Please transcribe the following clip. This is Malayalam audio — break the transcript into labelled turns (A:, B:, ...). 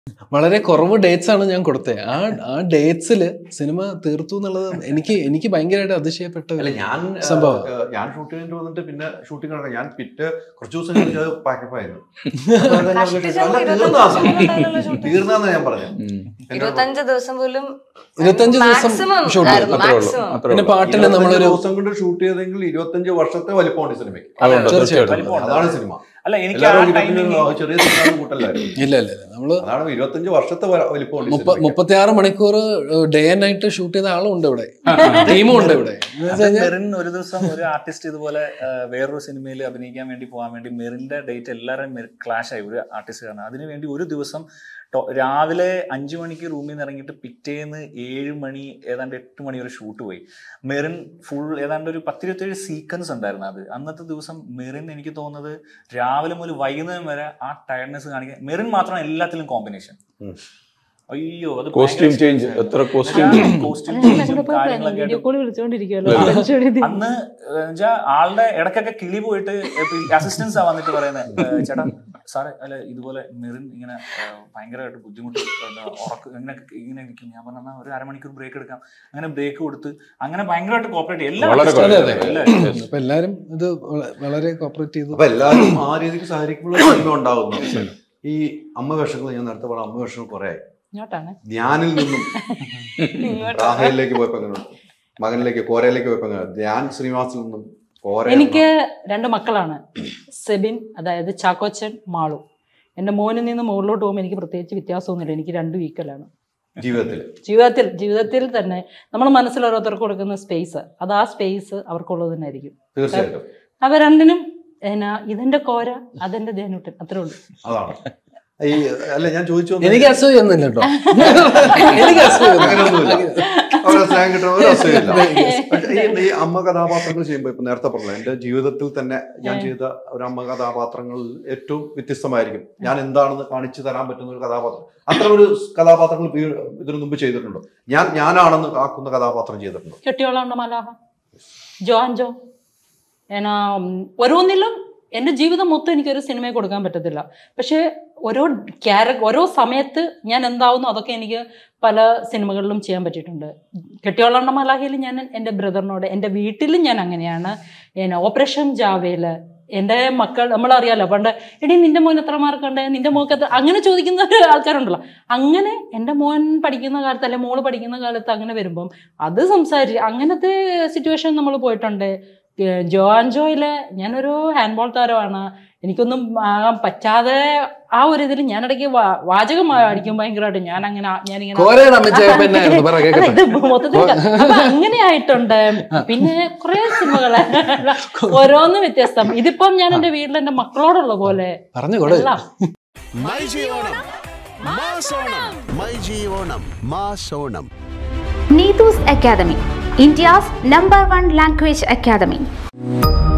A: വളരെ കുറവ് ഡേറ്റ്സ് ആണ് ഞാൻ കൊടുത്തത് ആ ആ ഡേറ്റ്സിൽ സിനിമ തീർത്തു എന്നുള്ളത് എനിക്ക് എനിക്ക് ഭയങ്കരമായിട്ട് അതിശയപ്പെട്ട ഒരു
B: അല്ല ഞാൻ ആ,
A: സംഭവം.
B: ആ, ഞാൻ ഷൂട്ട് ചെയ്തിട്ട് വന്നിട്ട് പിന്നെ ഷൂട്ടിംഗ് നടക്കാം ഞാൻ പിറ്റ് കുറച്ച് ദിവസം കഴിഞ്ഞിട്ട് അത് പാക്കപ്പ് ആയിരുന്നു
C: കഷ്ടിച്ച്
B: അല്ല,
C: ഇരുപത്തഞ്ച്
B: തീർന്നാ
C: ദിവസം കൊണ്ടുണ്ടായിരുന്നല്ലോ shooting.
B: തീർന്നാന്ന് ഞാൻ പറഞ്ഞു
C: ഇരുപത്തഞ്ച് ദിവസം പോലും
A: ഇരുപത്തഞ്ച് ദിവസം
C: maximum
A: shoot ചെയ്തു.
C: ആയിരുന്നു,
D: അത്രേ ഉള്ളൂ
C: maximum.
D: അത്രേ
A: പിന്നെ
D: ഉള്ളൂ
A: പാട്ടിന്
B: ഇരുപത്തഞ്ച്
A: നമ്മളൊരു
B: ദിവസം കൊണ്ട് ഷൂട്ട് ചെയ്തെങ്കിൽ ഇരുപത്തഞ്ച് വർഷത്തെ വലിപ്പമുണ്ട് സിനിമയ്ക്ക്
D: അതുണ്ട്
A: തീർച്ചയായിട്ടും.
D: തീർച്ചയായിട്ടും
E: വലിപ്പമുണ്ട്.
B: അതാണ് സിനിമ
E: അല്ല എനിക്ക് ആ
B: എല്ലാവരും
E: ടൈമിങ്
B: ഇരുപത്തഞ്ച് ചെറിയ സിനിമ കൂട്ടല്ലായിരുന്നു
A: ഇല്ല ഇല്ല ഇല്ല നമ്മള്
B: അതാണ് ഇരുപത്തഞ്ച് വർഷത്തെ വ- വലിപ്പമുണ്ട് ഈ
A: മുപ്പ
B: സിനിമയ്ക്ക്.
A: മുപ്പത്തിയാറ് മണിക്കൂർ ഡേ ആൻഡ് നൈറ്റ് ഷൂട്ട് ചെയ്ത ആളും ഉണ്ട് ഇവിടെ ടീമും ഉണ്ട് ഇവിടെ എന്ന് വെച്ച് കഴിഞ്ഞാൽ
E: മെറിൻ ഒരു ദിവസം ഒരു ആർട്ടിസ്റ്റ് ഇതുപോലെ ആ, വേറൊരു സിനിമയിൽ അഭിനയിക്കാൻ വേണ്ടി പോകാൻ വേണ്ടി മെറിന്റെ ഡേറ്റ് എല്ലാവരും ക്ലാഷ് ആയി ഒരു ആർട്ടിസ്റ്റ് കാരണം അതിനു വേണ്ടി ഒരു ദിവസം ടോ- രാവിലെ അഞ്ചു മണിക്ക് റൂമിൽ നിന്ന് ഇറങ്ങിയിട്ട് പിറ്റേന്ന് ഏഴ് മണി ഏതാണ്ട് എട്ട് മണി വരെ ഷൂട്ട് പോയി മെറിൻ ഫുൾ ഏതാണ്ട് ഒരു പത്തിരുപത്തേഴ് സീക്വൻസ് ഉണ്ടായിരുന്നു അത് അന്നത്തെ ദിവസം മെറിൻ എനിക്ക് തോന്നുന്നത് രാവിലെ മുതൽ വൈകുന്നേരം വരെ ആ ടയർഡ്നെസ് കാണിക്കാൻ മെറിൻ മാത്രമാണ് എല്ലാത്തിലും കോമ്പിനേഷൻ
B: ഉം.
E: അയ്യോ അത്
D: കോസ്റ്റ്യൂം ചേഞ്ച് എത്ര കോസ്റ്റ്യൂം
E: കോസ്റ്റ്യൂം
F: ഞങ്ങളുടെ
E: കാര്യങ്ങളൊക്കെ
F: വീഡിയോ
E: ആയിട്ട്
F: കോൾ വിളിച്ചോണ്ടിരിക്കുവല്ലോ ടെൻഷൻ അടിച്ച്.
E: അന്ന് വെച്ചാ ആളുടെ ഇടയ്ക്കൊക്കെ കിളി പോയിട്ട് അസിസ്റ്റൻസ് ആ വന്നിട്ട് പറയുന്നത് ചേട്ടാ സാറേ അല്ല ഇതുപോലെ മെറിൻ ഇങ്ങനെ ഏ, ഭയങ്കരമായിട്ട് ബുദ്ധിമുട്ട് എന്താ, ഉറക്ക ഇങ്ങനെ ഇങ്ങനെ ഇരിക്കും ഞാൻ പറഞ്ഞ ഒരു അരമണിക്കൂർ ബ്രേക്ക് എടുക്കാം അങ്ങനെ ബ്രേക്ക് കൊടുത്ത് അങ്ങനെ ഭയങ്കരമായിട്ട് കോപ്പറേറ്റ് എല്ലാ
D: വളരെ
E: artist ഉം
A: അതെ, അതെ.
E: എല്ലാവരും.
A: അപ്പൊ എല്ലാരും ഇത് വള- വളരെ കോപ്പറേറ്റ് ചെയ്തു
B: അപ്പൊ എല്ലാവരും ആ രീതിക്ക് സഹകരിക്കുമ്പോൾ സിനിമ ഉണ്ടാകുന്നു ഈ അമ്മ വേഷങ്ങൾ ഞാൻ നേരത്തെ പറഞ്ഞ അമ്മ വേഷങ്ങൾ കുറെ ആയി
F: ഇങ്ങോട്ടാണ്
B: ധ്യാനിൽ നിന്നും റാഹയിലേക്ക് പോയപ്പോ എങ്ങനെ മകനിലേക്ക് കോരയിലേക്ക് പോയപ്പോ എങ്ങനെ ധ്യാൻ ശ്രീനിവാസിൽ നിന്നും കോര
F: എനിക്ക് രണ്ട് മക്കളാണ് സെബിൻ അതായത് ചാക്കോച്ചൻ മാളു എൻ്റെ മോനിൽ നിന്ന് മുകളിലോട്ട് പോകുമ്പോൾ എനിക്ക് പ്രത്യേകിച്ച് വ്യത്യാസമൊന്നുമില്ല എനിക്ക് രണ്ട് വീക്കലാണ്
B: ജീവിതത്തിൽ
F: ജീവിതത്തിൽ ജീവിതത്തിൽ തന്നെ നമ്മൾ മനസ്സിൽ ഓരോരുത്തർക്ക് കൊടുക്കുന്ന സ്പേസ് അത് ആ സ്പേസ് അവർക്കുള്ളത് തന്നെ ആയിരിക്കും
B: തീർച്ചയായിട്ടും
F: അവ രണ്ടിനും എന്നാ ഇതെന്റെ കോര അതെന്റെ ദേനുട്ടൻ അത്രേ ഉള്ളൂ
B: അതാണ് ഈ അല്ല ഞാൻ ചോദിച്ചു വന്നത്
A: എനിക്ക് അസൂയൊന്നുമില്ല കേട്ടോ എനിക്ക്
B: അങ്ങനെയൊന്നുമില്ല.
A: അസൂയൊന്നുമില്ല
B: അവരെ സ്നേഹം കിട്ടുന്ന ഒരു അസുഖമില്ല പക്ഷേ ഈ- ഈ അമ്മ കഥാപാത്രങ്ങൾ ചെയ്യുമ്പോൾ ഇപ്പൊ നേരത്തെ പറഞ്ഞ എന്റെ ജീവിതത്തിൽ തന്നെ ഞാൻ ചെയ്ത ഒരു അമ്മ കഥാപാത്രങ്ങളിൽ ഏറ്റവും വ്യത്യസ്തമായിരിക്കും ഞാൻ എന്താണെന്ന് കാണിച്ചു തരാൻ പറ്റുന്ന ഒരു കഥാപാത്രം അത്ര ഒരു കഥാപാത്രങ്ങൾ ഈ- ഇതിനു മുമ്പ് ചെയ്തിട്ടുണ്ടോ ഞാൻ ഞാനാണെന്ന് ആക്കുന്ന കഥാപാത്രം ചെയ്തിട്ടുണ്ടോ
F: കെട്ടിയോളാണ്ട് മലാഹ ജോൻ ജോ എന്നാ ഉം, ഓരോന്നിലും എൻ്റെ ജീവിതം മൊത്തം എനിക്കൊരു സിനിമയെ കൊടുക്കാൻ പറ്റത്തില്ല പക്ഷേ ഓരോ ക്യാര ഓരോ സമയത്ത് ഞാൻ എന്താവുന്നു അതൊക്കെ എനിക്ക് പല സിനിമകളിലും ചെയ്യാൻ പറ്റിയിട്ടുണ്ട് കെട്ടിയോളാണ്ട മലാഹയിൽ ഞാൻ എൻ്റെ ബ്രദറിനോട് എൻ്റെ വീട്ടിലും ഞാൻ അങ്ങനെയാണ് എന്നാ ഓപ്പറേഷൻ ജാവയിൽ എൻ്റെ മക്കൾ നമ്മളറിയാലോ പണ്ട് എടി നിന്റെ മോൻ എത്ര മാർക്കുണ്ട് നിന്റെ മോക്ക് എത്ര അങ്ങനെ ചോദിക്കുന്ന ഒരു ആൾക്കാരുണ്ടല്ലോ അങ്ങനെ എൻ്റെ മോൻ പഠിക്കുന്ന കാലത്ത് അല്ലെ മോള് പഠിക്കുന്ന കാലത്ത് അങ്ങനെ വരുമ്പം അത് സംസാരിച്ച് അങ്ങനത്തെ സിറ്റുവേഷൻ നമ്മൾ പോയിട്ടുണ്ട് ഏർ ജോൻ ജോയില് ഞാനൊരു ഹാൻഡ്ബോൾ താരമാണ് എനിക്കൊന്നും ആകാൻ പറ്റാതെ ആ ഒരു ഇതിൽ ഞാനിടയ്ക്ക് വാ- വാചകം അടിക്കും ഭയങ്കരമായിട്ട് ഞാൻ അങ്ങനെ ഞാനിങ്ങനെ
A: കോരയുടെ അമ്മച്ചായപ്പ എന്നായിരുന്നു പറ
F: അല്ല,
A: കേക്കട്ടെ
F: ഇത് മൊത്തത്തിൽ അപ്പൊ അങ്ങനെ ആയിട്ടുണ്ട് പിന്നെ കുറെ സിനിമകള് ഓരോന്ന് വ്യത്യസ്തം ഇതിപ്പം ഞാൻ എന്റെ വീട്ടിൽ എന്റെ മക്കളോടുള്ള പോലെ
A: പറഞ്ഞു കൊടു
F: എല്ലാം
G: മൈ ജീവോണം മാസോണം മൈ ജീവോണം മാസോണം
H: Neetu's Academy, India's number one language academy.